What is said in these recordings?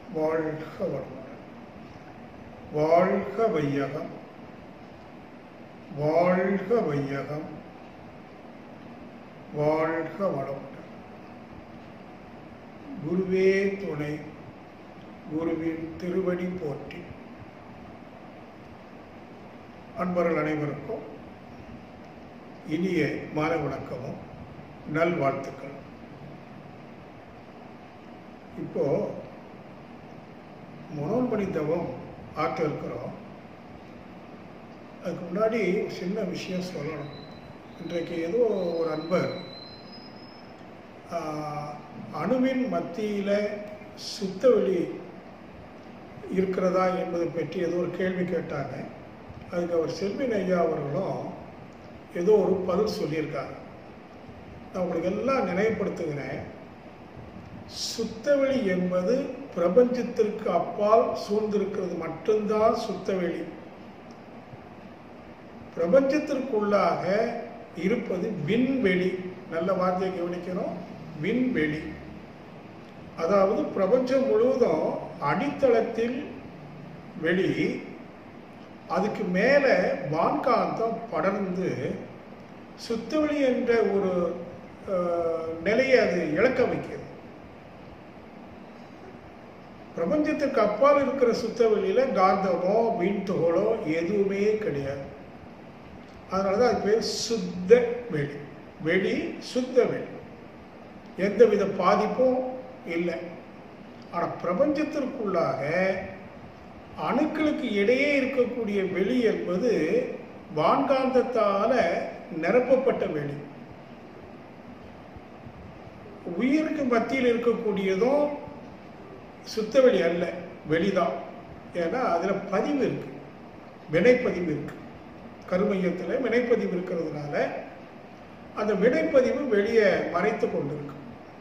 வாழ்க வளமுடன் வாழ்க வையகம் வாழ்க வையகம் வாழ்க வளமுடன் குருவே துணை குருவின் திருவடி போற்றி அன்பர்கள் அனைவருக்கும் இனிய மாலை வணக்கமும் நல்வாழ்த்துக்கள் இப்போ மனோன்மணி தவம் ஆற்ற இருக்கிறோம் அதுக்கு முன்னாடி ஒரு சின்ன விஷயம் சொல்லணும் இன்றைக்கு ஏதோ ஒரு அன்பர் ஆஹ், அணுவின் மத்தியில் சுத்தவெளி இருக்கிறதா என்பதை பற்றி ஏதோ ஒரு கேள்வி கேட்டாங்க அதுக்கு அவர் செல்வின் ஐயா அவர்களும் ஏதோ ஒரு பதில் சொல்லியிருக்காங்க நான் உங்களுக்கு எல்லாம் நினைவுபடுத்துகிறேன் சுத்தவெளி என்பது பிரபஞ்சத்திற்கு அப்பால் சூழ்ந்திருக்கிறது மட்டும்தான் சுத்தவெளி பிரபஞ்சத்திற்குள்ளாக இருப்பது விண்வெளி நல்ல வார்த்தையை கவனிக்கணும் விண்வெளி அதாவது பிரபஞ்சம் முழுவதும் அடித்தளத்தில் வெளி அதுக்கு மேலே வான்காந்தம் படர்ந்து சுத்தவெளி என்ற ஒரு அஹ், நிலையை அது இழக்க வைக்கிறது பிரபஞ்சத்துக்கு அப்பால் இருக்கிற சுத்தவெளியில காந்தமோ விண்துகளோ எதுவுமே கிடையாது அதனால தான் அது பேர் சுத்த வெளி வெளி சுத்த வெளி எந்தவித பாதிப்பும் இல்லை ஆனால் பிரபஞ்சத்திற்குள்ளாக அணுக்களுக்கு இடையே இருக்கக்கூடிய வெளி என்பது வான்காந்தத்தால நிரப்பப்பட்ட வெளி உயிருக்கு மத்தியில் இருக்கக்கூடியதும் சுத்தவெளி அல்ல வெளிதான் ஏன்னா அதில் பதிவு இருக்கு வினைப்பதிவு இருக்கு கருமையத்தில் வினைப்பதிவு இருக்கிறதுனால அந்த வினைப்பதிவு வெளியே மறைத்து கொண்டிருக்கு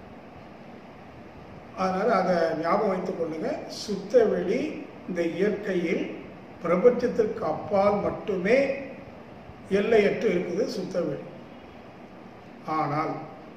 அதனால் அதை ஞாபகம் வைத்துக் கொள்ளுங்க சுத்தவெளி இந்த இயற்கையில் பிரபஞ்சத்திற்கு அப்பால் மட்டுமே எல்லையற்று இருக்குது சுத்தவெளி ஆனால்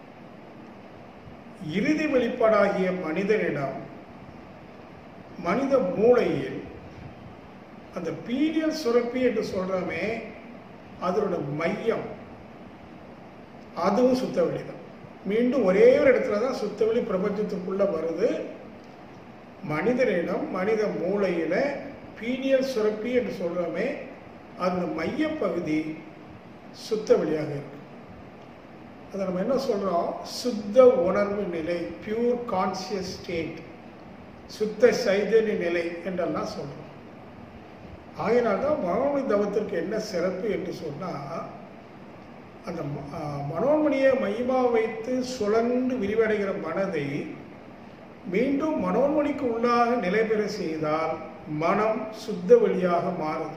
இறுதி வெளிப்பாடாகிய மனிதனிடம் மனித மூளையில் அந்த பீரியல் சுரப்பி என்று சொல்றோமே அதனோட மையம் அதுவும் சுத்தவெளி தான் மீண்டும் ஒரே ஒரு இடத்துல தான் சுத்தவெளி பிரபஞ்சத்துக்குள்ள வருது மனிதனிடம் மனித மூளையில பீனியல் சுரப்பி என்று சொல்றோமே அந்த மையப்பகுதி சுத்தவெளியாக இருக்கு அதை நம்ம என்ன சொல்றோம் சுத்த உணர்வு நிலை பியூர் கான்சியஸ் ஸ்டேட் சுத்த சைதன்ய நிலை என்றெல்லாம் சொல்றோம் ஆகையினால்தான் மனோன்மணி தவத்திற்கு என்ன சிறப்பு என்று சொன்னால் அந்த ம- ஆ, மனோன்மணியை மையமாக வைத்து சுழன்று விரிவடைகிற மனதை மீண்டும் மனோன்மணிக்கு உள்ளாக நிலை பெற செய்தால் மனம் சுத்த வழியாக மாறுது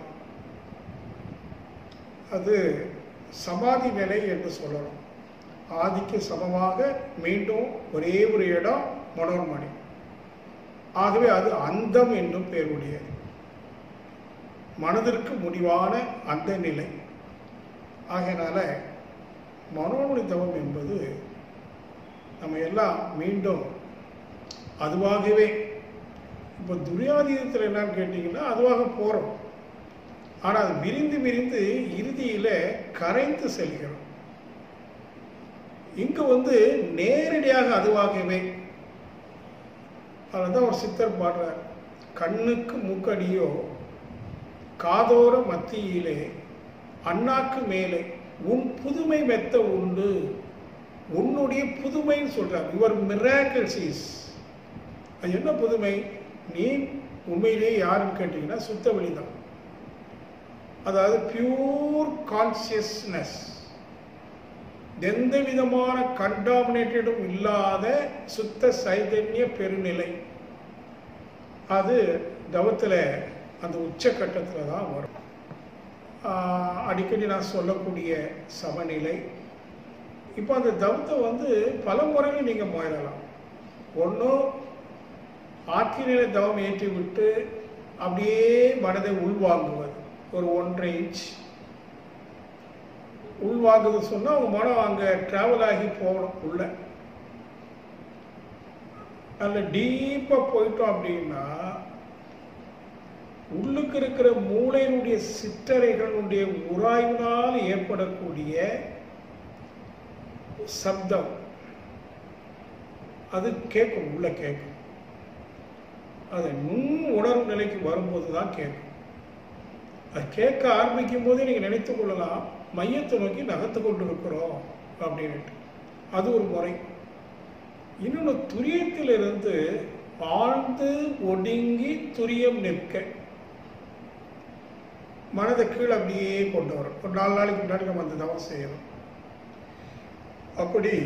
அது சமாதி நிலை என்று சொல்லணும் ஆதிக்கு சமமாக மீண்டும் ஒரே ஒரு இடம் மனோன்மணி ஆகவே அது அந்தம் என்னும் பெயருடையது மனதிற்கு முடிவான அந்த நிலை ஆகையினால மனோன்மணி தவம் என்பது நம்ம எல்லாம் மீண்டும் அதுவாகவே இப்போ துரியாதீதத்தில் என்னன்னு கேட்டிங்கன்னா அதுவாக போகிறோம் ஆனால் அது விரிந்து விரிந்து இறுதியில் கரைந்து செல்கிறோம் இங்கு வந்து நேரடியாக அதுவாகவே அதுதான் ஒரு சித்தர் பாடுறார் கண்ணுக்கு மூக்கடியோ காதோர மத்தியிலே அண்ணாக்கு மேலே உன் புதுமை மெத்த உண்டு உன்னுடைய புதுமைன்னு சொல்றார் யுவர் மிராக்கிள்ஸ் இஸ் அது என்ன புதுமை நீ உண்மையிலேயே யாருன்னு கேட்டீங்கன்னா சுத்த வெளிதான் அதாவது பியூர் கான்சியஸ்னஸ் எந்த விதமான கண்டாமினேட்டடும் இல்லாத சுத்த சைதன்ய பெருநிலை அது தவத்தில் அந்த உச்சக்கட்டத்தில் தான் வரும் ஆஹ் அடிக்கடி நான் சொல்லக்கூடிய சமநிலை இப்போ அந்த தவத்தை வந்து பல முறையில் நீங்கள் முயலலாம் ஒன்றும் ஆக்கினிலை தவம் ஏற்றி விட்டு அப்படியே மனதை உள்வாங்குவது ஒரு ஒன்றரை இன்ச் உள்வாங்குது சொன்னால் அவங்க மனம் அங்கே ட்ராவல் ஆகி போகணும் உள்ள நல்ல டீப்பாக போயிட்டோம் அப்படின்னா உள்ளுக்கு இருக்கிற மூளையினுடைய சிற்றறைகளுடைய உராய்வினால் ஏற்படக்கூடிய சப்தம் அது கேட்கும் உள்ள கேட்கும் அது நுண் உணர்வு நிலைக்கு வரும்போது தான் கேட்கும் அது கேட்க ஆரம்பிக்கும் போதே நீங்கள் நினைத்து கொள்ளலாம் மையத்தை நோக்கி நகர்த்து கொண்டு இருக்கிறோம் அப்படின்ட்டு அது ஒரு முறை இன்னொன்று துரியத்திலிருந்து ஆழ்ந்து ஒடுங்கி துரியம் நிற்க மனதை கீழே அப்படியே கொண்டு வரும் ஒரு நாலு நாளைக்கு முன்னாடி நம்ம அந்த தவம் செய்யணும் அப்படி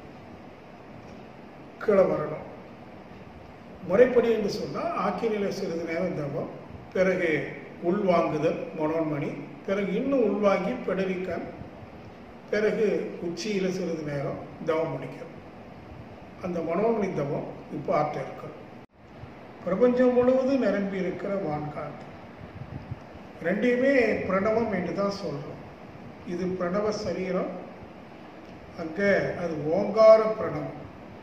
கீழே வரணும் முறைப்படி என்று சொன்னால் ஆக்கினில சிறிது நேரம் தவம் பிறகு உள்வாங்குதல் மனோன்மணி பிறகு இன்னும் உள்வாங்கி பெடரிக்கன் பிறகு உச்சியில் சிறிது நேரம் தவம் முடிக்கும் அந்த மனோன்மணி தவம் இப்போ ஆற்ற இருக்கும் பிரபஞ்சம் முழுவதும் நிரம்பி இருக்கிற வான்காத்து ரெண்டையுமே பிரணவம் என்று தான் சொல்கிறோம் இது பிரணவ சரீரம் அங்கே அது ஓங்கார பிரணவம்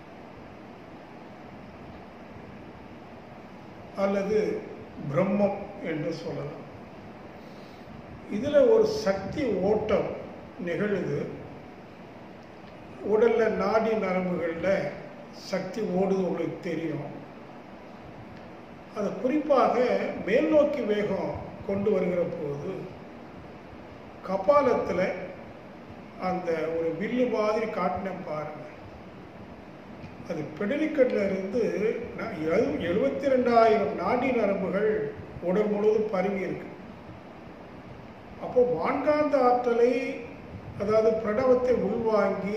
அல்லது பிரம்மம் என்று சொல்லலாம் இதில் ஒரு சக்தி ஓட்டம் நிகழுது உடல்ல நாடி நரம்புகளில் சக்தி ஓடுது உங்களுக்கு தெரியும் அது குறிப்பாக மேல் நோக்கி வேகம் கொண்டு வருகிற போது கபாலத்தில் அந்த ஒரு வில்லு மாதிரி காட்டின பாருங்க அது பெடலிக்கட்டில் இருந்து எழுபத்தி ரெண்டாயிரம் நாடி நரம்புகள் உடல் முழுவதும் பரவி இருக்கு அப்போ வான்காந்த ஆற்றலை அதாவது பிரணவத்தை உள்வாங்கி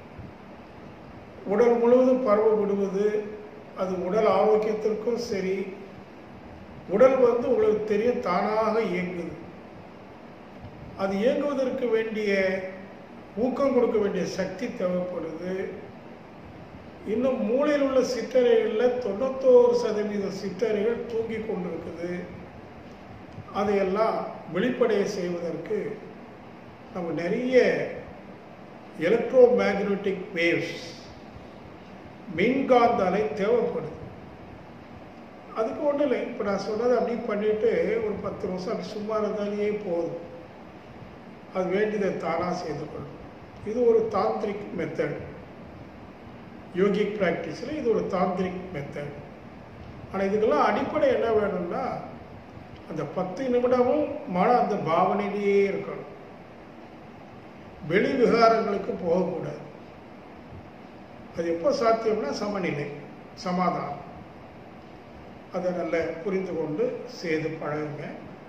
உடல் முழுவதும் பரவ விடுவது அது உடல் ஆரோக்கியத்திற்கும் சரி உடல் வந்து உங்களுக்கு தெரியும் தானாக இயங்குது அது இயங்குவதற்கு வேண்டிய ஊக்கம் கொடுக்க வேண்டிய சக்தி தேவைப்படுது இன்னும் மூளையில் உள்ள சிற்றறைகளில் தொண்ணூத்தோரு சதவீத சிற்றறைகள் தூங்கி கொண்டிருக்குது அதையெல்லாம் வெளிப்படைய செய்வதற்கு நம்ம நிறைய எலக்ட்ரோ மேக்னட்டிக் வேவ்ஸ் மின்காந்த அலை தேவைப்படுது அதுக்கு ஒன்றும் இல்லை இப்போ நான் சொன்னதை அப்படி பண்ணிட்டு ஒரு பத்து நிமிஷம் அப்படி சும்மா இருந்தாலே போதும் அது வேண்டியதை தானாக செய்து கொள்ளும் இது ஒரு தாந்திரிக் மெத்தட் யோகிக் ப்ராக்டிஸில் இது ஒரு தாந்திரிக் மெத்தட் ஆனால் இதுக்கெல்லாம் அடிப்படை என்ன வேணும்னா அந்த பத்து நிமிடமும் மன அந்த பாவனையிலேயே இருக்கணும் வெளி விகாரங்களுக்கு போகக்கூடாது அது எப்போ சாத்தியம்னா சமநிலை சமாதானம் அதை நல்ல புரிந்து கொண்டு செய்து பழகுங்க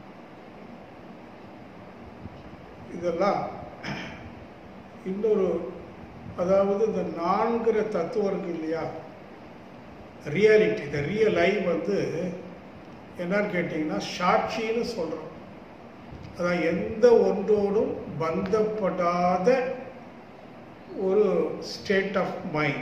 இதெல்லாம் இன்னொரு அதாவது இந்த நான்கிற தத்துவம் இருக்கு இல்லையா ரியாலிட்டி இந்த ரியல் லைஃப் வந்து என்னன்னு கேட்டிங்கன்னா சாட்சின்னு சொல்கிறோம் அதான் எந்த ஒன்றோடும் பந்தப்படாத ஒரு ஸ்டேட் ஆஃப் மைண்ட்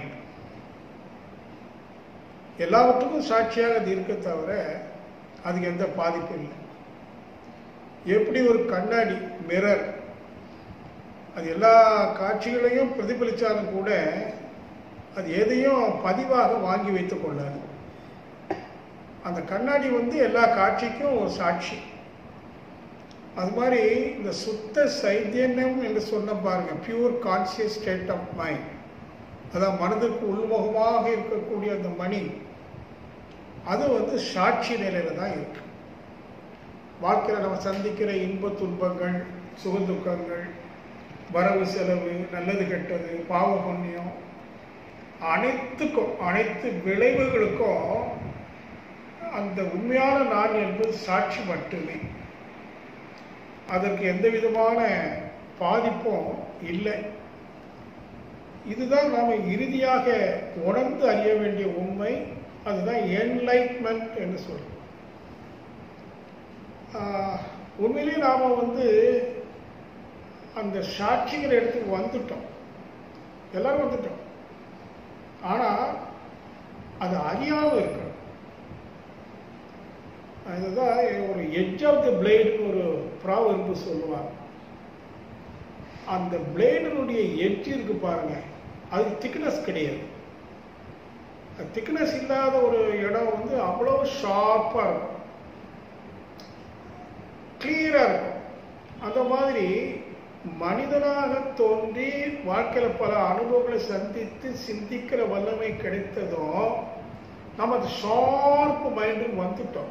எல்லாவற்றுக்கும் சாட்சியாக அது இருக்க தவிர அதுக்கு எந்த பாதிப்பும் இல்லை எப்படி ஒரு கண்ணாடி மிரர் அது எல்லா காட்சிகளையும் பிரதிபலித்தாலும் கூட அது எதையும் பதிவாக வாங்கி வைத்துக் கொள்ளாது அந்த கண்ணாடி வந்து எல்லா காட்சிக்கும் ஒரு சாட்சி அது மாதிரி இந்த சுத்த சைத்தன்யம் என்று சொன்ன பாருங்க pure conscious state of mind அதான் மனதுக்கு உள்முகமாக இருக்கக்கூடிய அந்த மணி அது வந்து சாட்சி நிலையில தான் இருக்கு வாழ்க்கையில் நம்ம சந்திக்கிற இன்ப துன்பங்கள் சுகதுக்கங்கள் வரவு செலவு நல்லது கெட்டது பாவ புண்ணியம் அனைத்துக்கும் அனைத்து விளைவுகளுக்கும் அந்த உண்மையான நான் என்பது சாட்சி மட்டுமே அதற்கு எந்த விதமான பாதிப்பும் இல்லை இதுதான் நாம் இறுதியாக உணர்ந்து அறிய வேண்டிய உண்மை அதுதான் என்லைட்மெண்ட் என்று சொல்றோம் உண்மையிலேயே நாம் வந்து அந்த சாட்சிங்கிற இடத்துக்கு வந்துட்டோம் எல்லாரும் வந்துட்டோம் ஆனால் அது அறியாமல் இருக்கணும் அதுதான் ஒரு எட்ஜ் ஆஃப் த பிளேடுன்னு ஒரு ப்ராவர்பு சொல்லுவாங்க அந்த பிளேடினுடைய எட்ஜ் இருக்கு பாருங்க அது திக்னஸ் கிடையாது திக்னஸ் இல்லாத ஒரு இடம் வந்து அவ்வளோ ஷார்ப்பாக இருக்கும் கிளியராக இருக்கும் அந்த மாதிரி மனிதனாக தோன்றி வாழ்க்கையில் பல அனுபவங்களை சந்தித்து சிந்திக்கிற வல்லமை கிடைத்ததும் நம்ம அந்த ஷார்ப் மைண்டுக்கு வந்துட்டோம்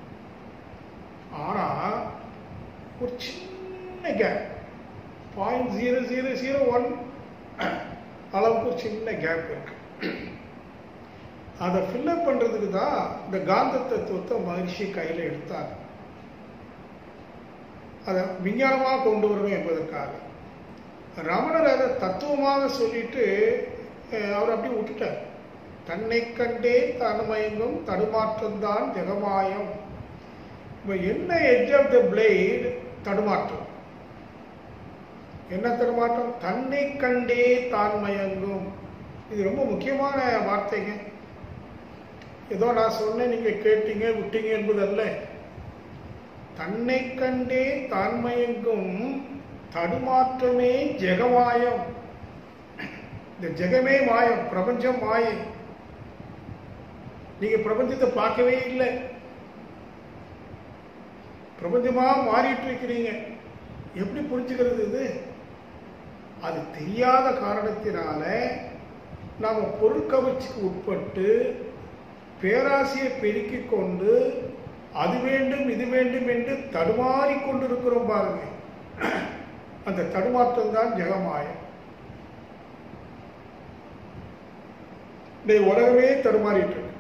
ஆனால் ஒரு சின்ன gap point zero zero zero one அளவுக்கு ஒரு சின்ன கேப் இருக்கு அதை ஃபில்லப் பண்ணுறதுக்கு தான் இந்த காந்த தத்துவத்தை மகிழ்ச்சி கையில் எடுத்தாங்க அதை விஞ்ஞானமாக கொண்டு வரணும் என்பதற்காக ரமணர் அதை தத்துவமாக சொல்லிட்டு அவர் அப்படியே விட்டுட்டார் தன்னை கண்டே தன்மயங்கும் தடுமாற்றம்தான் ஜெகமாயம் இப்போ என்ன எட்ஜ் ஆஃப் த பிளேட் தடுமாற்றம் என்ன தடுமாற்றம் தன்னை கண்டே தான் மயங்கும் இது ரொம்ப முக்கியமான வார்த்தைங்க ஏதோ நான் சொன்னேன் நீங்க கேட்டீங்க விட்டீங்க என்பது அல்ல தன்னை கண்டே தான் மயங்கும் தடுமாற்றமே ஜெகமாயம் இந்த ஜெகமே மாயம் பிரபஞ்சம் மாயை நீங்க பிரபஞ்சத்தை பார்க்கவே இல்லை பிரபஞ்சமா மாறிட்டு இருக்கிறீங்க எப்படி புரிஞ்சுக்கிறது இது அது தெரியாத காரணத்தினால நாம் பொருட்கவர்ச்சிக்கு உட்பட்டு பேராசையை பெருக்கிக் கொண்டு அது வேண்டும் இது வேண்டும் என்று தடுமாறி கொண்டிருக்கிறோம் பாருங்க அந்த தடுமாற்றம் தான் ஜெகமாயம் இந்த உலகமே தடுமாறிட்டு இருக்கு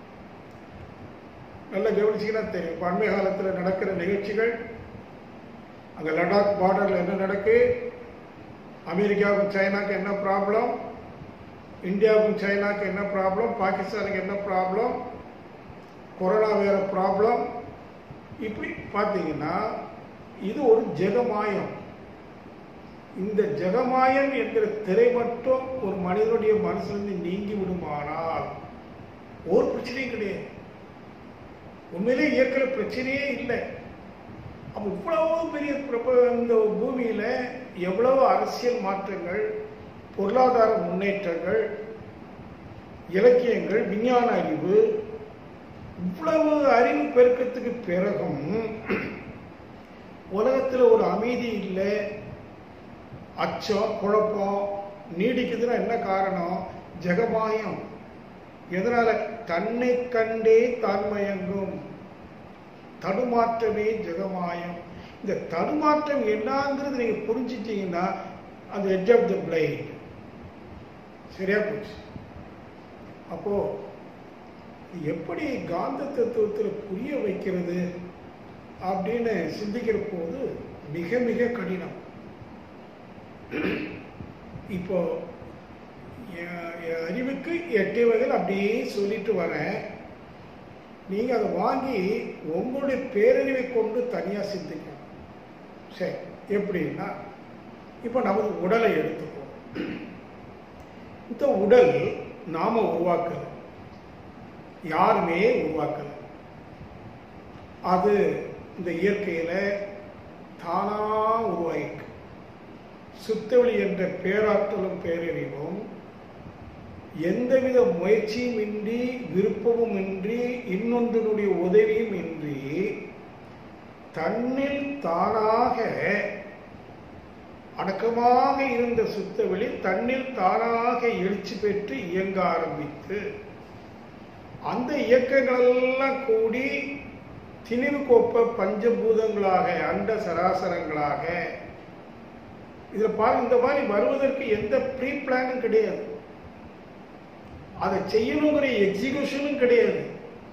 நல்லா கவனிச்சிங்கன்னா தெரியும் இப்போ அண்மை காலத்தில் நடக்கிற நிகழ்ச்சிகள் அங்கே லடாக் பார்டரில் என்ன நடக்கு அமெரிக்காவுக்கும் சைனாக்கு என்ன ப்ராப்ளம் இந்தியாவுக்கும் சைனாக்கு என்ன ப்ராப்ளம் பாகிஸ்தானுக்கு என்ன ப்ராப்ளம் கொரோனா வேற ப்ராப்ளம் இப்படி பார்த்தீங்கன்னா இது ஒரு ஜெகமாயம் இந்த ஜெகமாயம் என்கிற திரை மட்டும் ஒரு மனிதனுடைய மனசுலேருந்து நீங்கி விடுமானால் ஒரு பிரச்சனையும் கிடையாது உண்மையிலே இயற்கை பிரச்சனையே இல்லை அப்போ இவ்வளவு பெரிய பிரப இந்த பூமியில எவ்வளவு அரசியல் மாற்றங்கள் பொருளாதார முன்னேற்றங்கள் இலக்கியங்கள் விஞ்ஞான அறிவு இவ்வளவு அறிவு பெருக்கத்துக்கு பிறகும் உலகத்தில் ஒரு அமைதி இல்லை அச்சம் குழப்பம் நீடிக்குதுன்னா என்ன காரணம் ஜெகமாயம் எதனால தன்னை கண்டே தான்மயங்கும் தடுமாற்றமே ஜெகமாயம் இந்த தடுமாற்றம் என்னங்கிறது நீங்க புரிஞ்சிட்டீங்கன்னா அந்த எட்ஜ் ஆஃப் த பிளைட் சரியா போச்சு அப்போ எப்படி காந்த தத்துவத்தில் புரிய வைக்கிறது அப்படின்னு சிந்திக்கிற போது மிக மிக கடினம் இப்போ என் என் அறிவுக்கு எட்டு வகையில் அப்படியே சொல்லிட்டு வரேன் நீங்கள் அதை வாங்கி உங்களுடைய பேரறிவை கொண்டு தனியாக சிந்திக்கணும் சரி எப்படின்னா இப்போ நமது உடலை எடுத்துப்போம் இந்த உடல் நாம உருவாக்கல யாருமே உருவாக்கல அது இந்த இயற்கையில தானா உருவாயிருக்கு சுத்தவெளி என்ற பேராற்றலும் பேரறிவும் எந்தவித முயற்சியும் இன்றி விருப்பமும் இன்றி இன்னொன்றினுடைய உதவியும் இன்றி தன்னில் தானாக அடக்கமாக இருந்த சுத்தவெளி தன்னில் தானாக எழுச்சி பெற்று இயங்க ஆரம்பித்து அந்த இயக்கங்களெல்லாம் கூடி திணிவு கோப்ப பஞ்சபூதங்களாக அண்ட சராசரங்களாக இதில் பாருங்க இந்த மாதிரி வருவதற்கு எந்த ப்ரீ பிளானும் கிடையாது அதை செய்யணுங்கிற எக்ஸிகியூஷனும் கிடையாது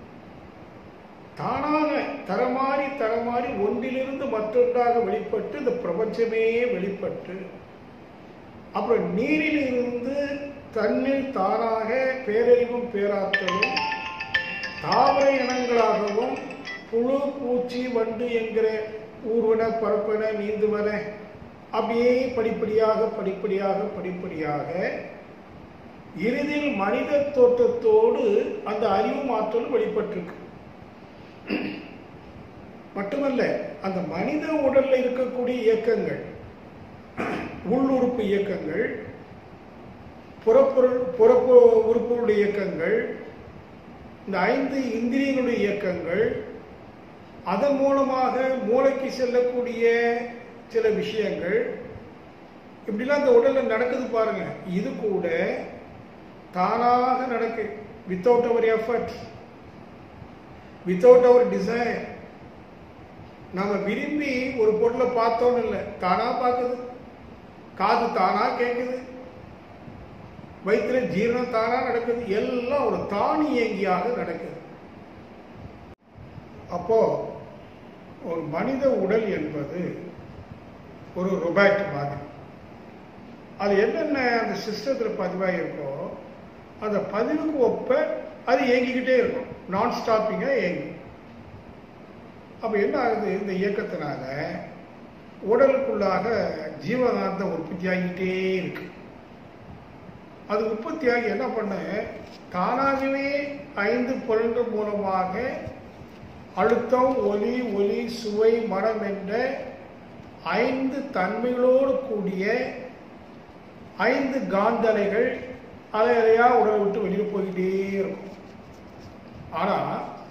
தானாக தரமாறி தரமாறி ஒன்றிலிருந்து மற்றொன்றாக வெளிப்பட்டு இந்த பிரபஞ்சமே வெளிப்பட்டு அப்புறம் நீரில் இருந்து தன்னில் தானாக பேரறிவும் பேராற்றலும் தாவர இனங்களாகவும் புழு பூச்சி வண்டு என்கிற ஊர்வன பரப்பன நீந்துவன அப்படியே படிப்படியாக படிப்படியாக படிப்படியாக இறுதியில் மனித தோற்றத்தோடு அந்த அறிவு மாற்றலும் வெளிப்பட்டிருக்கு மட்டுமல்ல அந்த மனித உடல்ல இருக்கக்கூடிய இயக்கங்கள் உள்ளுறுப்பு இயக்கங்கள் புறப்பொருள் புறப்பு உறுப்புகளுடைய இயக்கங்கள் இந்த ஐந்து இந்திரியங்களுடைய இயக்கங்கள் அதன் மூலமாக மூளைக்கு செல்லக்கூடிய சில விஷயங்கள் இப்படிலாம் இந்த உடல்ல நடக்குது பாருங்க இது கூட தானாக நடக்கு without our effort without our desire நம்ம விரும்பி ஒரு பொருளை பார்த்தோன்னு இல்லை தானா பார்க்குது காது தானா கேட்குது வயிற்றுல ஜீரணம் தானா நடக்குது எல்லாம் ஒரு தானியங்கியாக நடக்குது அப்போ ஒரு மனித உடல் என்பது ஒரு ரொபாட் மாதிரி அது என்னென்ன அந்த சிஸ்டத்தில் பதிவாக இருக்கோ அந்த பதிவுக்கு ஒப்ப அது இயங்கிக்கிட்டே இருக்கும் நான் ஸ்டாப்பிங்காக இயங்கும் அப்போ என்ன ஆகுது இந்த இயக்கத்தினால உடலுக்குள்ளாக ஜீவகாந்தம் உற்பத்தி ஆகிட்டே இருக்கு அது உற்பத்தியாகி என்ன பண்ண தானாகவே ஐந்து பொருள்கள் மூலமாக அழுத்தம் ஒலி ஒலி சுவை மனம் என்ற ஐந்து தன்மைகளோடு கூடிய ஐந்து காந்தலைகள் அலை அலையா உடலை விட்டு வெளியில் போய்கிட்டே இருக்கும் ஆனா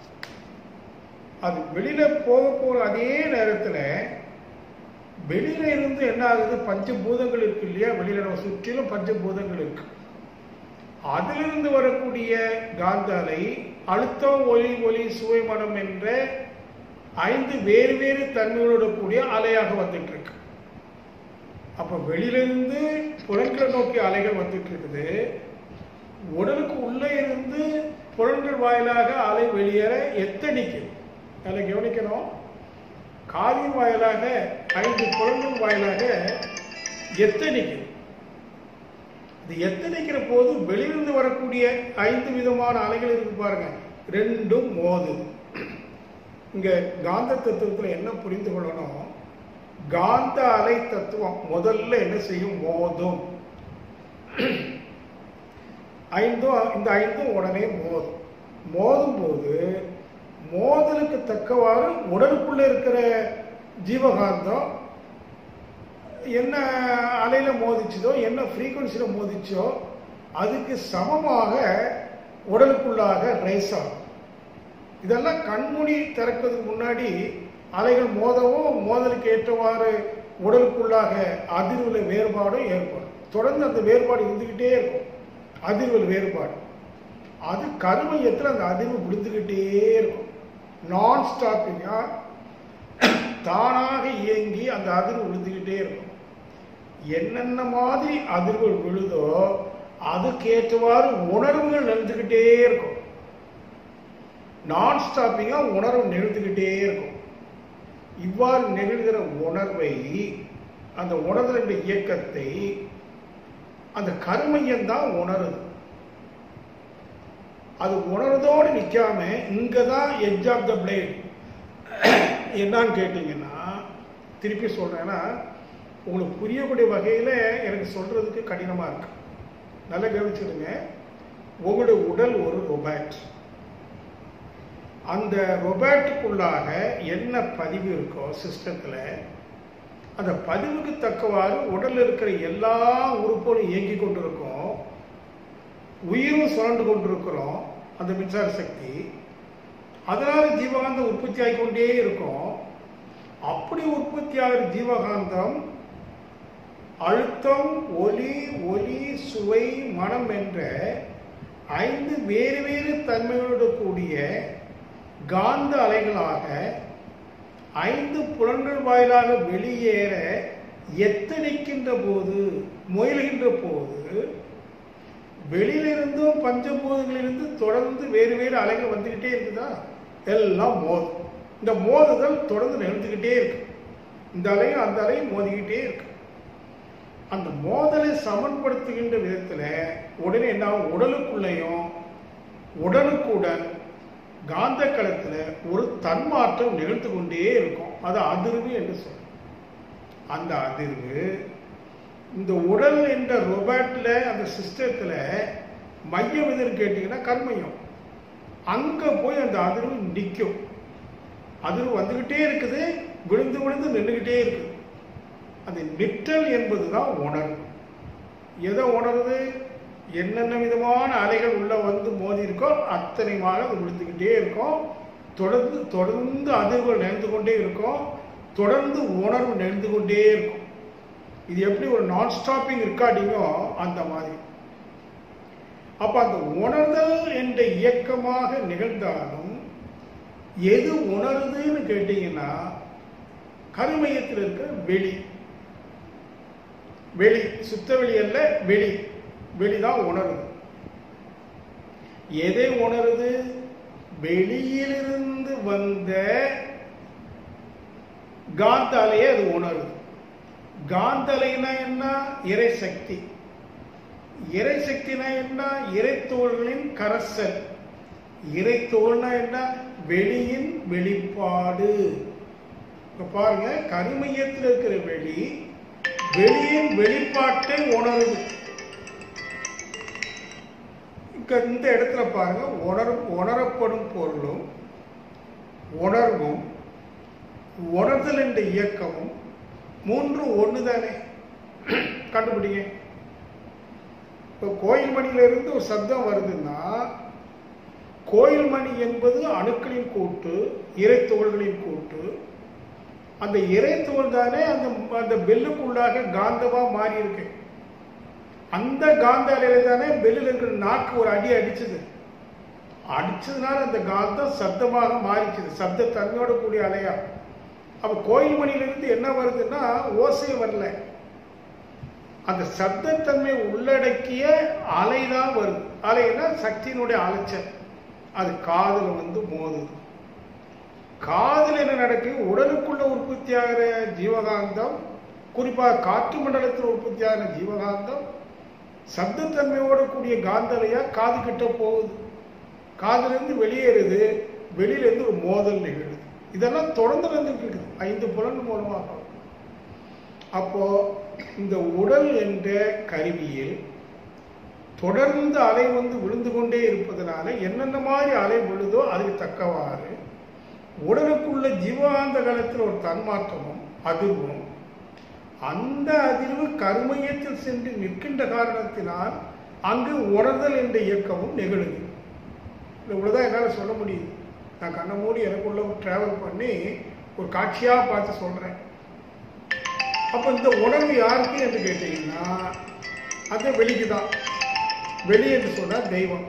அது வெளியில போக போகிற அதே நேரத்தில் வெளியில இருந்து என்ன ஆகுது பஞ்சபூதங்கள் இருக்கு இல்லையா வெளியில நம்ம சுற்றிலும் பஞ்சபூதங்கள் இருக்கு அதிலிருந்து வரக்கூடிய காந்த அலை அழுத்தம் ஒலி ஒலி சுவை மனம் என்ற ஐந்து வேறு வேறு தன்மைகளோட கூடிய அலையாக வந்துட்டு இருக்கு அப்ப வெளியிலிருந்து புலன்களை நோக்கி அலைகள் வந்துட்டு இருக்குது உடலுக்கு உள்ளே இருந்து புலன்கள் வாயிலாக அலை வெளியேற எத்தனிக்குது அதில் கவனிக்கணும் காதின் வாயிலாக ஐந்து புலன்கள் வாயிலாக எத்தனிக்குது இது எத்தனைக்கிற போது வெளியிலிருந்து வரக்கூடிய ஐந்து விதமான அலைகள் இருக்கு பாருங்க ரெண்டும் மோதுது இங்க காந்த தத்துவத்தில் என்ன புரிந்து கொள்ளணும் காந்த அலை தத்துவம் முதல்ல என்ன செய்யும் மோதும் ஐந்தும் இந்த ஐந்தும் உடனே மோதும் மோதும் போது மோதலுக்கு தக்கவாறு உடலுக்குள்ள இருக்கிற ஜீவகாந்தம் என்ன அலையில மோதிச்சதோ என்ன ஃப்ரீக்குவன்சியில மோதிச்சோ அதுக்கு சமமாக உடலுக்குள்ளாக ரைஸ் ஆகும் இதெல்லாம் கண்மூடி திறக்கிறதுக்கு முன்னாடி அலைகள் மோதவும் மோதலுக்கு ஏற்றவாறு உடலுக்குள்ளாக அதிர்வுல வேறுபாடும் ஏற்படும் தொடர்ந்து அந்த வேறுபாடு இருந்துகிட்டே இருக்கும் அதிர்வுல வேறுபாடு அது கருமையத்தில் அந்த அதிர்வு விழுந்துகிட்டே இருக்கும் நான் ஸ்டாப்பிங்கா தானாக இயங்கி அந்த அதிர்வு விழுந்துகிட்டே இருக்கும் என்னென்ன மாதிரி அதிர்வுகள் விழுதோ அதுக்கேற்றவாறு உணர்வுகள் நிறுத்துக்கிட்டே இருக்கும் நான் ஸ்டாப்பிங்கா உணர்வு நிறுத்துக்கிட்டே இருக்கும் இவ்வாறு நிகழ்கிற உணர்வை அந்த உணர்வுகின்ற இயக்கத்தை அந்த கருமையம் தான் உணருது அது உணர்றதோடு நிற்காம இங்கே தான் எட்ஜ் ஆஃப் த பிளேட் என்னன்னு கேட்டிங்கன்னா திருப்பி சொல்கிறேன்னா உங்களுக்கு புரியக்கூடிய வகையில் எனக்கு சொல்கிறதுக்கு கடினமாக இருக்கு நல்லா கவனிச்சிடுங்க உங்களுடைய உடல் ஒரு ரொபாட் அந்த ரொபாட்டுக்குள்ளாக என்ன பதிவு இருக்கோ சிஸ்டத்தில் அந்த பதிவுக்கு தக்கவாறு உடலில் இருக்கிற எல்லா உறுப்புகளும் இயங்கி கொண்டிருக்கும் உயிரும் சுரண்டு கொண்டிருக்கிறோம் அந்த மின்சார சக்தி அதனால ஜீவகாந்தம் உற்பத்தி ஆகிக்கொண்டே இருக்கும் அப்படி உற்பத்தி ஆகிற ஜீவகாந்தம் அழுத்தம் ஒலி ஒலி சுவை மனம் என்ற ஐந்து வேறு வேறு தன்மைகளோடு கூடிய காந்த அலைகளாக ஐந்து புலன்கள் வாயிலாக வெளியேற எத்தனைக்கின்ற போது முயல்கின்ற போது வெளியிலிருந்தும் பஞ்சபூதங்களிலிருந்து தொடர்ந்து வேறு வேறு அலைகள் வந்துக்கிட்டே இருக்குதா எல்லாம் மோதும் இந்த மோதுதல் தொடர்ந்து நிகழ்ந்துக்கிட்டே இருக்கு இந்த அலையும் அந்த அலையும் மோதிக்கிட்டே இருக்கு அந்த மோதலை சமன்படுத்துகின்ற விதத்தில் உடனே என்ன ஆகும்? உடலுக்குள்ளேயும் உடனுக்குடன் காந்த களத்தில் ஒரு தன்மாற்றம் நிகழ்த்து கொண்டே இருக்கும் அது அதிர்வு என்று சொல்றோம் அந்த அதிர்வு இந்த உடல் என்ற ரொபாட்ல அந்த சிஸ்டத்துல மையம் எதுன்னு கேட்டீங்கன்னா கர்மயம் அங்க போய் அந்த அதிர்வு நிற்கும் அதிர்வு வந்துகிட்டே இருக்குது விழுந்து விழுந்து நின்றுகிட்டே இருக்குது அந்த நிற்றல் என்பதுதான் உணர்வு எதை உணருது என்னென்ன விதமான அலைகள் உள்ள வந்து மோதி இருக்கோ அத்தனைமாக அது விழுந்துக்கிட்டே இருக்கும் தொடர்ந்து தொடர்ந்து அதிர்வுகள் நிகழ்ந்து கொண்டே இருக்கும் தொடர்ந்து உணர்வு நிகழ்ந்து கொண்டே இருக்கும் இது எப்படி ஒரு நான் ஸ்டாப்பிங் ரெக்கார்டிங்கோ அந்த மாதிரி அப்ப அந்த உணர்தல் என்ற இயக்கமாக நிகழ்ந்தாலும் எது உணருதுன்னு கேட்டீங்கன்னா கருமையத்தில் இருக்கிற வெளி வெளி சுத்த வெளி அல்ல வெளி வெளிதான் உணருது எதை உணருது வெளியிலிருந்து வந்த காந்த அலையை அது உணருது காந்த அலைனா என்ன இறை சக்தி இறை சக்தினா என்ன இறைத்தோள்களின் கரசல் இறைத்தோள்னா என்ன வெளியின் வெளிப்பாடு இப்ப பாருங்க கருமையத்தில் இருக்கிற வெளி வெளியின் வெளிப்பாட்டை உணருது இங்க இந்த இடத்துல பாருங்க உணர் உணரப்படும் பொருளும் உணர்வும் உணர்தல் என்ற இயக்கமும் மூன்றும் ஒன்று தானே கண்டுபிடிங்க இப்போ கோயில் மணியில இருந்து ஒரு சப்தம் வருதுன்னா கோயில் மணி என்பது அணுக்களின் கூட்டு இறைத்துகள்களின் கூட்டு அந்த இறைத்துகள் தானே அந்த அந்த பெல்லுக்குள்ளாக காந்தமா மாறி இருக்கு அந்த காந்த அலையில தானே பெல்லில் இருக்கிற நாக்கு ஒரு அடி அடிச்சது அடிச்சதுனால அந்த காந்தம் சப்தமாக மாறிச்சுது சப்த தன்மையோட கூடிய அலையா அப்ப கோயில் மணியிலிருந்து என்ன வருதுன்னா ஓசை வரல அந்த சப்தத்தன்மை உள்ளடக்கிய அலைதான் வருது அலைனா சக்தியினுடைய அலைச்சல் அது காதுல வந்து மோதுது காதில் என்ன நடக்கு உடலுக்குள்ள உற்பத்தி ஆகிற ஜீவகாந்தம் குறிப்பாக காற்று மண்டலத்தில் உற்பத்தி ஆகிற ஜீவகாந்தம் சப்தத்தன்மையோட கூடிய காந்தலையா காது கிட்ட போகுது காதிலிருந்து வெளியேறுது வெளியிலேருந்து ஒரு மோதல் நிகழுது இதெல்லாம் தொடர்ந்து வந்துட்டு இருக்குது ஐந்து புலன் மூலமாக அப்போ இந்த உடல் என்ற கருவியில் தொடர்ந்து அலை வந்து விழுந்து கொண்டே இருப்பதனால என்னென்ன மாதிரி அலை விழுதோ அதுக்கு தக்கவாறு உடலுக்குள்ள ஜீவாந்த காலத்தில் ஒரு தன்மாற்றமும் அதிர்வும் அந்த அதிர்வு கருமையத்தில் சென்று நிற்கின்ற காரணத்தினால் அங்கு உணர்தல் என்ற இயக்கமும் நிகழுது இவ்வளவுதான் என்னால் சொல்ல முடியுது நான் கண்ணை மூடி எனக்குள்ள டிராவல் பண்ணி ஒரு காட்சியாக பார்த்து சொல்றேன் அப்போ இந்த உணர்வு யாருக்கு என்று கேட்டீங்கன்னா அது வெளிக்கு தான் வெளி என்று சொன்னால் தெய்வம்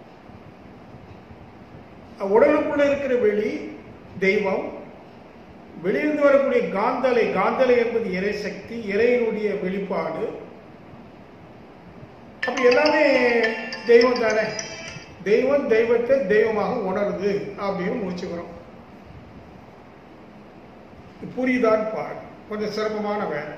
உடலுக்குள்ள இருக்கிற வெளி தெய்வம் வெளியிருந்து வரக்கூடிய காந்தலை காந்தலை என்பது இறை சக்தி இறையினுடைய வெளிப்பாடு அப்ப எல்லாமே தெய்வம் தானே தெய்வம் தெய்வத்தை தெய்வமாக உணருது அப்படின்னு முடிச்சுக்கிறோம் புரியுதான்னு பாருங்க கொஞ்சம் சிரமமான வேலை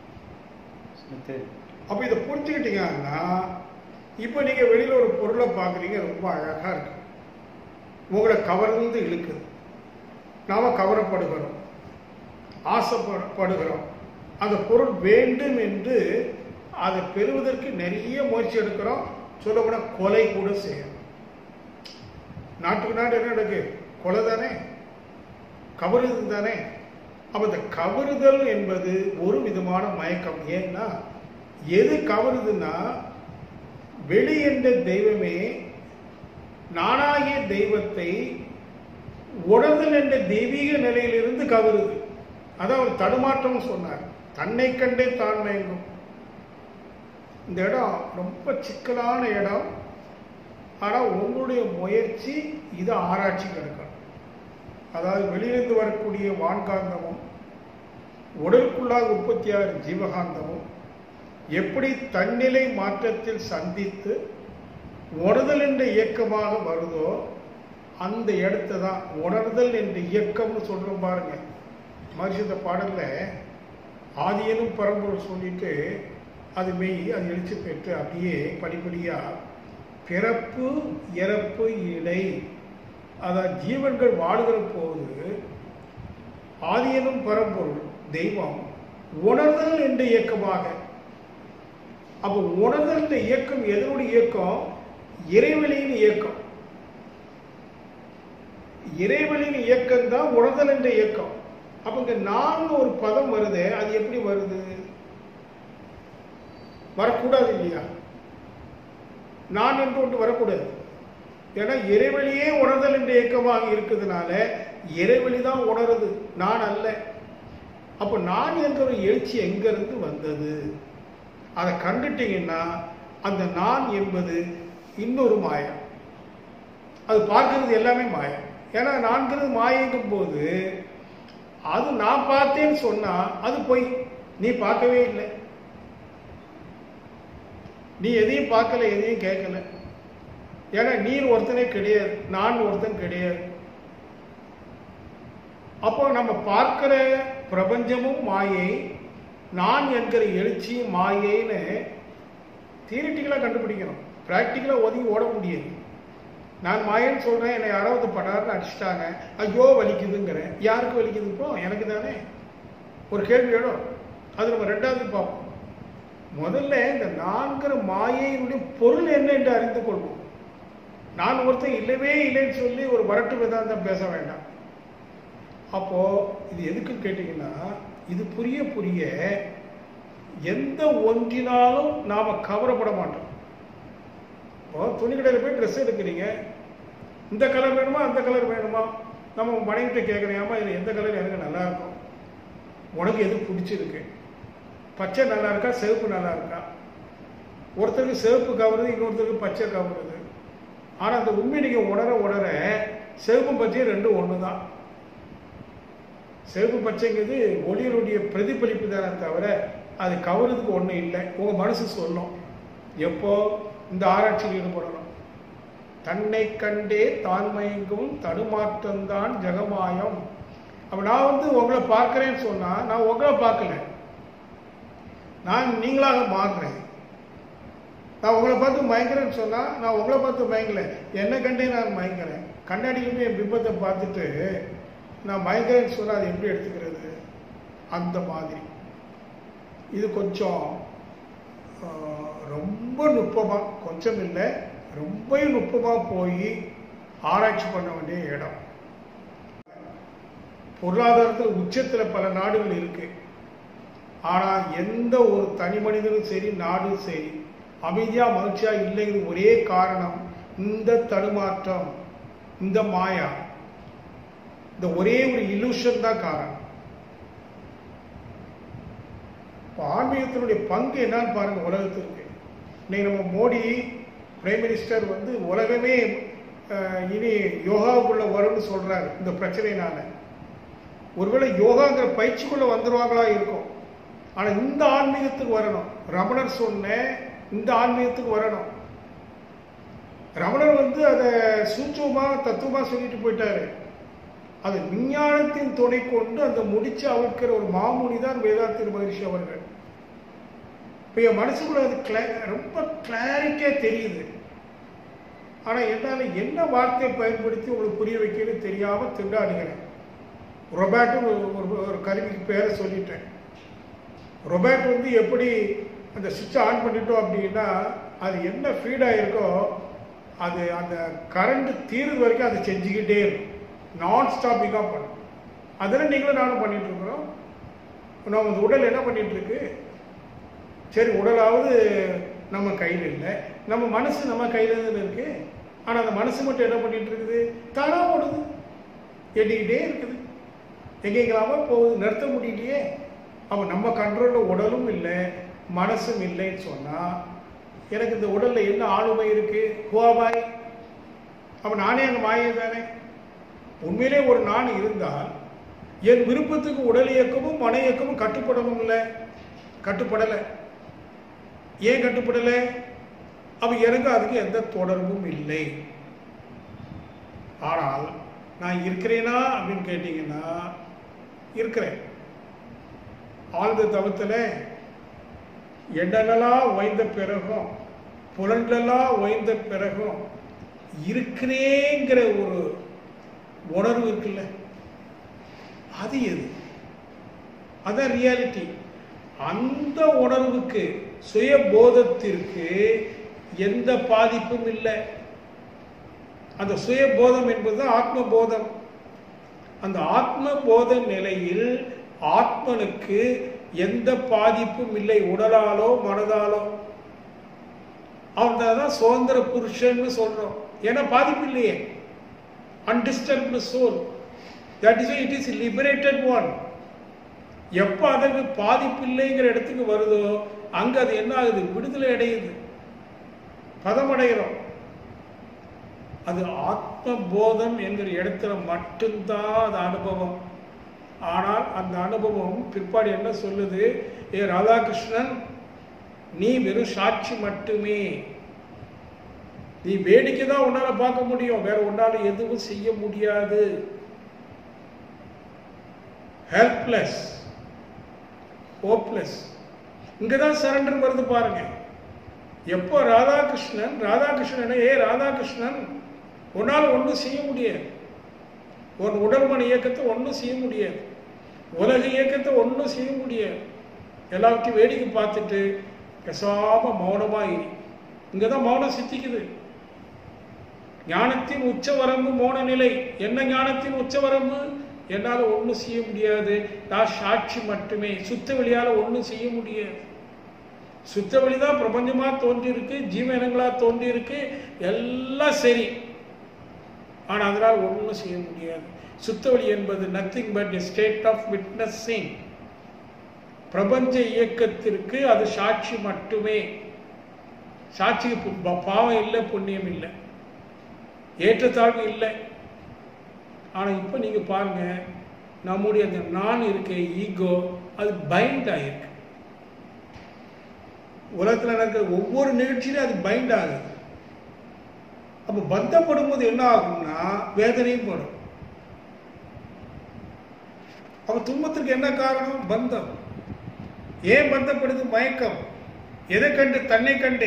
அப்ப இதை புரிஞ்சுக்கிட்டீங்கன்னா இப்ப நீங்க வெளியில ஒரு பொருளை பாக்குறீங்க ரொம்ப அழகா இருக்கு உங்களை கவர்ந்து இழுக்குது நாம கவரப்படுகிறோம் ஆசைப்படுகிறோம் அந்த பொருள் வேண்டும் என்று அதை பெறுவதற்கு நிறைய முயற்சி எடுக்கிறோம் சொல்ல போனா கொலை கூட செய்யணும் நாட்டுக்கு நாடு என்ன நடக்கு கொலை தானே கவருது தானே அப்ப இந்த கவருதல் என்பது ஒரு விதமான மயக்கம் ஏன்னா எது கவருதுன்னா வெளி என்ற தெய்வமே நானாகிய தெய்வத்தை உணர்தல் என்ற தெய்வீக நிலையிலிருந்து கவருது அதான் அவர் தடுமாற்றம் சொன்னார் தன்னை கண்டே தான் மயங்கும் இந்த இடம் ரொம்ப சிக்கலான இடம் ஆனால் உங்களுடைய முயற்சி இதை ஆராய்ச்சிக்கு எடுக்கணும் அதாவது வெளியிலிருந்து வரக்கூடிய வான்காந்தமும் உடலுக்குள்ளாக உற்பத்தியாகிற ஜீவகாந்தமும் எப்படி தன்னிலை மாற்றத்தில் சந்தித்து உணர்தல் என்ற இயக்கமாக வருதோ அந்த இடத்த தான் உணர்தல் என்ற இயக்கம்னு சொல்றோம் பாருங்க மரிசித்த பாடல்ல ஆதியனும் பரம்பொருள் சொல்லிட்டு அது மெய் அது எழுச்சி பெற்று அப்படியே படிப்படியா பிறப்பு இறப்பு இடை அதான் ஜீவன்கள் வாழுகிற போது ஆதியனும் பரம்பொருள் தெய்வம் உணர்தல் என்ற இயக்கமாக அப்ப உணர்தல் என்ற இயக்கம் எதனுடைய இயக்கம் இறைவெளியின் இயக்கம் இறைவெளியின் இயக்கம் தான் உணர்தல் என்ற இயக்கம் அப்ப இங்க நான் ஒரு பதம் வருது அது எப்படி வருது வரக்கூடாது இல்லையா நான் என்று ஒன்று வரக்கூடாது ஏன்னா இறைவழியே உணர்தல் என்ற இயக்கமாக இருக்கிறதுனால இறைவழி தான் உணருது நான் அல்ல அப்போ நான் என்ற ஒரு எழுச்சி எங்கிருந்து வந்தது அதை கண்டுட்டீங்கன்னா அந்த நான் என்பது இன்னொரு மாயம் அது பார்க்கறது எல்லாமே மாயம் ஏன்னா நான்கிறது மாயங்கும் போது அது நான் பார்த்தேன்னு சொன்னா அது பொய் நீ பார்க்கவே இல்லை நீ எதையும் பார்க்கல எதையும் கேட்கல ஏன்னா நீர் ஒருத்தனே கிடையாது நான் ஒருத்தன் கிடையாது அப்போ நம்ம பார்க்கிற பிரபஞ்சமும் மாயை நான் என்கிற எழுச்சியும் மாயைன்னு தியரிட்டிக்கலாக கண்டுபிடிக்கணும் ப்ராக்டிக்கலாக ஒதுங்கி ஓட முடியாது நான் மாயன்னு சொல்கிறேன் என்னை யாராவது படாருன்னு அடிச்சிட்டாங்க ஐயோ வலிக்குதுங்கிறேன் யாருக்கு வலிக்குது இப்போ எனக்கு தானே ஒரு கேள்வி எழும் அது நம்ம ரெண்டாவது பார்ப்போம் முதல்ல இந்த நான்கிற மாயையினுடைய பொருள் என்ன என்று அறிந்து கொள்வோம் நான் ஒருத்தன் இல்லவே இல்லைன்னு சொல்லி ஒரு வரட்டு வேதாந்தம் பேச வேண்டாம் அப்போ இது எதுக்கு கேட்டீங்கன்னா இது புரிய புரிய எந்த ஒன்றினாலும் நாம கவரப்பட மாட்டோம் இப்போ துணி கடையில் போய் ட்ரெஸ் எடுக்கிறீங்க இந்த கலர் வேணுமா அந்த கலர் வேணுமா நம்ம மனைவிட்ட கேட்குறேன் இதில் எந்த கலர் எனக்கு நல்லா இருக்கும் உனக்கு எது பிடிச்சிருக்கு பச்சை நல்லா இருக்கா சிவப்பு நல்லா இருக்கா ஒருத்தருக்கு சிவப்பு கவருது இன்னொருத்தருக்கு பச்சை கவருது ஆனால் அந்த உண்மை நீங்கள் உணர உணர சிவப்பும் பச்சையும் ரெண்டும் ஒன்று தான் சிவப்பு பச்சைங்கிறது ஒளியினுடைய பிரதிபலிப்பு தானே தவிர அது கவருறதுக்கு ஒன்றும் இல்லை உங்கள் மனசு சொல்லும் எப்போ இந்த ஆராய்ச்சியில் ஈடுபடணும் தன்னை கண்டே தான் மயங்கும் தடுமாற்றம்தான் ஜெகமாயம் அப்போ நான் வந்து உங்களை பார்க்குறேன்னு சொன்னால் நான் உங்களை பார்க்கல நான் நீங்களாக மாறுறேன் நான் உங்களை பார்த்து மயங்குறேன்னு சொன்னால் நான் உங்களை பார்த்து மயங்கல என்னை கண்டே நான் மயங்குறேன் கண்ணாடியிலுமே என் பிம்பத்தை பார்த்துட்டு நான் மயங்குறேன்னு சொன்னால் அது எப்படி எடுத்துக்கிறது அந்த மாதிரி இது கொஞ்சம் ஆஹ், ரொம்ப நுட்பமாக கொஞ்சம் இல்லை ரொம்ப நுட்பமாக போய் ஆராய்ச்சி பண்ண வேண்டிய இடம் பொருளாதாரத்தில் உச்சத்தில் பல நாடுகள் இருக்கு ஆனால் எந்த ஒரு தனி மனிதனும் சரி நாடும் சரி அமைதியா மகிழ்ச்சியா இல்லைங்கிறது ஒரே காரணம் இந்த தடுமாற்றம் இந்த மாயா இந்த ஒரே ஒரு இலூஷன் தான் காரணம் இப்போ ஆன்மீகத்தினுடைய பங்கு என்னன்னு பாருங்க உலகத்திற்கு இன்னைக்கு நம்ம மோடி பிரைம் மினிஸ்டர் வந்து உலகமே அஹ், இனி யோகாவுக்குள்ள வரும்னு சொல்றாரு இந்த பிரச்சனையினால ஒருவேளை யோகாங்கிற பயிற்சிக்குள்ள வந்துருவாங்களா இருக்கும் ஆனா இந்த ஆன்மீகத்துக்கு வரணும் ரமணர் சொன்ன இந்த ஆன்மீகத்துக்கு வரணும் ரமணர் வந்து அதை சூட்சமா தத்துவமா சொல்லிட்டு போயிட்டாரு அது விஞ்ஞானத்தின் துணை கொண்டு அந்த முடிச்சு அவிழ்க்கிற ஒரு மாமுனி தான் வேதாத்திரி மகரிஷி அவர்கள் இப்போ என் மனசுக்குள்ள அது cla- ரொம்ப கிளாரிட்டியா தெரியுது ஆனா என்னால என்ன வார்த்தையை பயன்படுத்தி உங்களுக்கு புரிய வைக்கணும்னு தெரியாம திண்டாடுகிறேன் ரொபேட்டு ஒரு ஒரு- ஒரு கருவிக்கு பேரை சொல்லிட்டேன் ரொபேட் வந்து எப்படி அந்த சுவிட்சை ஆன் பண்ணிட்டோம் அப்படின்னா அது என்ன ஃபீட் ஆகிருக்கோ அது அந்த கரண்ட் தீர்வு வரைக்கும் அதை செஞ்சுக்கிட்டே இருக்கும் நான் ஸ்டாப்பிங்காக பண்ணும் அதெல்லாம் நீங்களும் நானும் பண்ணிட்டு இருக்கிறோம் நம்ம உடல் என்ன பண்ணிட்டு இருக்கு சரி உடலாவது நம்ம கையில் இல்லை நம்ம மனசு நம்ம கையில் தான் இருக்கு ஆனால் அந்த மனசு மட்டும் என்ன பண்ணிட்டு இருக்குது தானா ஓடுது எண்ணிக்கிட்டே இருக்குது எங்கெங்களாமோ போகுது நிறுத்த முடியலையே அப்போ நம்ம கண்ட்ரோலில் உடலும் இல்லை மனசும் இல்லைன்னு சொன்னால் எனக்கு இந்த உடலில் என்ன ஆளுமை இருக்கு ஹுவாபாய் அப்போ நானே அங்கே மாயை தானே உண்மையிலே ஒரு நான் இருந்தால் என் விருப்பத்துக்கு உடல் இயக்கமும் மன இயக்கமும் கட்டுப்படணும் இல்லை கட்டுப்படலை ஏன் கட்டுப்படலை அப்போ எனக்கு அதுக்கு எந்த தொடர்பும் இல்லை ஆனால் நான் இருக்கிறேனா அப்படின்னு கேட்டிங்கன்னா இருக்கிறேன் ஆழ்ந்த தவத்தில் எண்ணலெல்லாம் ஓய்ந்த பிறகும் புலன்களெல்லாம் ஓய்ந்த பிறகும் இருக்கிறேங்கிற ஒரு உணர்வு இருக்குல்ல அது எது அதான் ரியாலிட்டி அந்த உணர்வுக்கு சுயபோதத்திற்கு எந்த பாதிப்பும் இல்லை அந்த சுயபோதம் என்பது ஆத்ம போதம் அந்த ஆத்ம போத நிலையில் ஆத்மனுக்கு எந்த பாதிப்பும் இல்லை உடலாலோ மனதாலோ அவன் தான் சுதந்திர புருஷன்னு சொல்றோம் ஏன்னா பாதிப்பு இல்லையே undisturbed soul that is it is liberated one எப்போ அதற்கு பாதிப்பு இல்லைங்கிற இடத்துக்கு வருதோ அங்க அது என்ன ஆகுது விடுதலை அடையுது பதமடைகிறோம் அது ஆத்ம போதம் என்கிற இடத்துல மட்டும்தான் அது அனுபவம் ஆனால் அந்த அனுபவம் பிற்பாடு என்ன சொல்லுது ஏ ராதாகிருஷ்ணன் நீ வெறும் சாட்சி மட்டுமே நீ வேடிக்கை தான் உன்னால பார்க்க முடியும் வேற உன்னால எதுவும் செய்ய முடியாது ஹெல்ப்லெஸ் ஹோப்லெஸ் இங்க தான் சரண்டர் வருது பாருங்க எப்போ ராதாகிருஷ்ணன் ராதாகிருஷ்ணன் ஏ ராதாகிருஷ்ணன் உன்னால் ஒன்றும் செய்ய முடியாது உன் உடல்மன இயக்கத்தை ஒன்றும் செய்ய முடியாது உலக இயக்கத்தை ஒன்றும் செய்ய முடியாது எல்லாத்தையும் வேடிக்கை பார்த்துட்டு பேசாம மௌனமா இரு இங்கே தான் மௌனம் சித்திக்குது ஞானத்தின் உச்சவரம்பு மௌன நிலை என்ன ஞானத்தின் உச்சவரம்பு என்னால் ஒன்றும் செய்ய முடியாது நான் சாட்சி மட்டுமே சுத்த வெளியால் ஒன்றும் செய்ய முடியாது சுத்த வெளி தான் பிரபஞ்சமா தோன்றி இருக்கு ஜீவனங்களா தோன்றி இருக்கு எல்லாம் சரி ஆனால் அதனால் ஒன்றும் செய்ய முடியாது சுத்தவழி என்பது nothing but a state of witnessing பிரபஞ்ச இயக்கத்திற்கு அது சாட்சி மட்டுமே சாட்சிக்கு பு- பாவம் இல்லை புண்ணியம் இல்லை ஏற்றத்தாழ்வு இல்லை ஆனால் இப்போ நீங்கள் பாருங்க நம்முடைய அந்த நான் இருக்க ஈகோ அது பைண்ட் ஆகிருக்கு உலகத்தில் நடக்கிற ஒவ்வொரு நிகழ்ச்சியிலும் அது பைண்ட் ஆகுது அப்போ பந்தப்படும் போது என்ன ஆகும்னா வேதனையும் படும் அப்ப துன்பத்திற்கு என்ன காரணம் பந்தம் ஏன் பந்தப்படுது மயக்கம் எதை கண்டு தன்னை கண்டே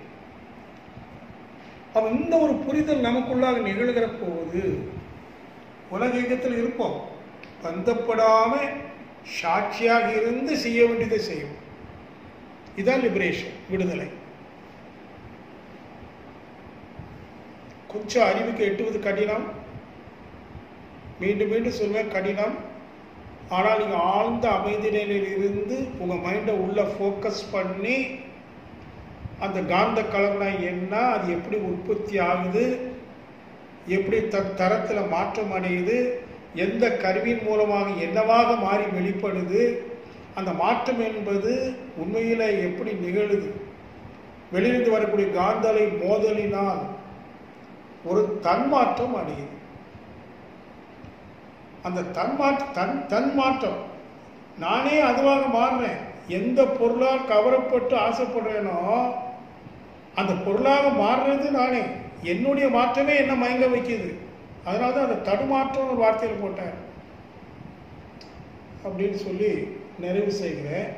அப்ப இந்த ஒரு புரிதல் நமக்குள்ளாக நிகழ்கிற போது உலக இயக்கத்தில் இருப்போம் பந்தப்படாம சாட்சியாக இருந்து செய்ய வேண்டியதை செய்யும் இதான் லிபரேஷன் விடுதலை கொஞ்சம் அறிவுக்கு எட்டுவது கடினம் மீண்டும் மீண்டும் சொல்வேன் கடினம் ஆனால் நீங்கள் ஆழ்ந்த அமைதி நிலையில் இருந்து உங்கள் மைண்டை உள்ள ஃபோக்கஸ் பண்ணி அந்த காந்த கலர்னா என்ன அது எப்படி உற்பத்தி ஆகுது எப்படி த தரத்தில் மாற்றம் அடையுது எந்த கருவியின் மூலமாக என்னவாக மாறி வெளிப்படுது அந்த மாற்றம் என்பது உண்மையில் எப்படி நிகழுது வெளியிருந்து வரக்கூடிய காந்தலை மோதலினால் ஒரு தன்மாற்றம் அடையுது அந்த தன்மாற்ற தன் தன்மாற்றம் நானே அதுவாக மாறுறேன் எந்த பொருளால் கவரப்பட்டு ஆசைப்படுறேனோ அந்த பொருளாக மாறுறது நானே என்னுடைய மாற்றமே என்ன மயங்க வைக்குது அதனால தான் அந்த தடுமாற்றம் ஒரு வார்த்தையில் போட்டேன் அப்படின்னு சொல்லி நிறைவு செய்கிறேன்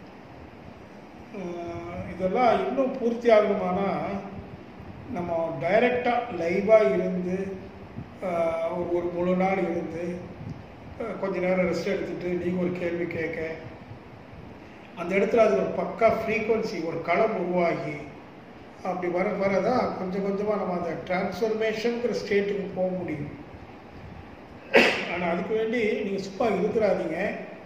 அஹ் இதெல்லாம் இன்னும் பூர்த்தி ஆகணுமானா நம்ம டைரெக்டாக லைவாக இருந்து அஹ், ஒரு ஒரு முழு நாள் இருந்து அஹ், கொஞ்ச நேரம் ரெஸ்ட் எடுத்துட்டு நீங்கள் ஒரு கேள்வி கேட்க அந்த இடத்துல அது ஒரு பக்கா ஃப்ரீக்குவன்சி ஒரு களம் உருவாகி அப்படி வர வரதான் கொஞ்சம் கொஞ்சமாக நம்ம அந்த டிரான்ஸ்ஃபர்மேஷனுங்கிற ஸ்டேட்டுக்கு போக முடியும் ஆனால் அதுக்கு வேண்டி நீங்கள் சும்மா இருக்கிறாதீங்க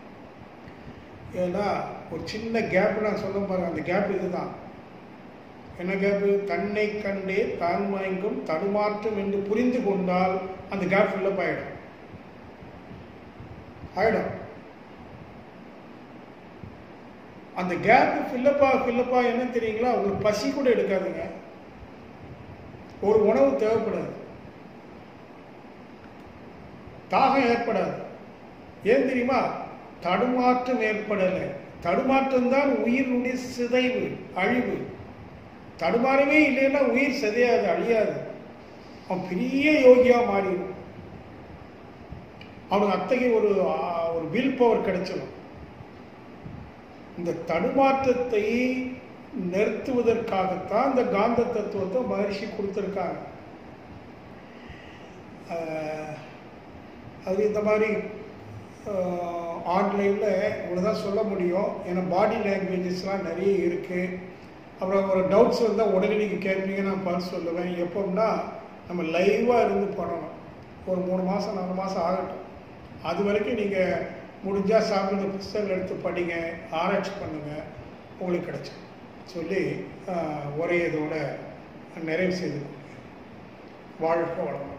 ஏன்னா ஒரு சின்ன கேப் நான் சொல்ல பாருங்க அந்த கேப் இதுதான் என்ன கேப்பு தன்னை கண்டே தான் மயங்கும் தடுமாற்றம் என்று புரிந்து கொண்டால் அந்த கேப் ஃபில்லப் ஆயிடும் ஆயிடும் அந்த கேப் ஃபில்லப்பா ஃபில்லப்பா என்ன தெரியுங்களா உங்களுக்கு பசி கூட எடுக்காதுங்க ஒரு உணவு தேவைப்படாது தாகம் ஏற்படாது ஏன் தெரியுமா தடுமாற்றம் ஏற்படலை தடுமாற்றம் தான் உயிரினுடைய சிதைவு அழிவு தடுமாறவே இல்லைன்னா உயிர் சிதையாது அழியாது அவன் பெரிய யோகியா மாறிடும் அவனுக்கு அத்தகைய ஒரு ஆ, ஒரு வில் பவர் கிடைச்சிடும் இந்த தடுமாற்றத்தை நிறுத்துவதற்காகத்தான் இந்த காந்த தத்துவத்தை மகர்ஷி கொடுத்துருக்காங்க ஆஹ், அது இந்த மாதிரி ஆன்லைனில் இவ்வளோ தான் சொல்ல முடியும் ஏன்னா பாடி லாங்குவேஜஸ்லாம் நிறைய இருக்குது அப்புறம் ஒரு டவுட்ஸ் வந்தால் உடனே நீங்கள் கேட்பீங்க நான் பார்த்து சொல்லுவேன் எப்போம்னா நம்ம லைவாக இருந்து பண்ணணும் ஒரு மூணு மாதம் நாலு மாதம் ஆகட்டும் அது வரைக்கும் நீங்கள் முடிஞ்சால் சாமி இந்த புஸ்தகம் எடுத்து படிங்க ஆராய்ச்சி பண்ணுங்கள் உங்களுக்கு கிடைச்சிடும் சொல்லி ஆஹ், ஒரே இதோட நிறைவு செய்து கொள்கிறேன் வாழ்க வளமுடன்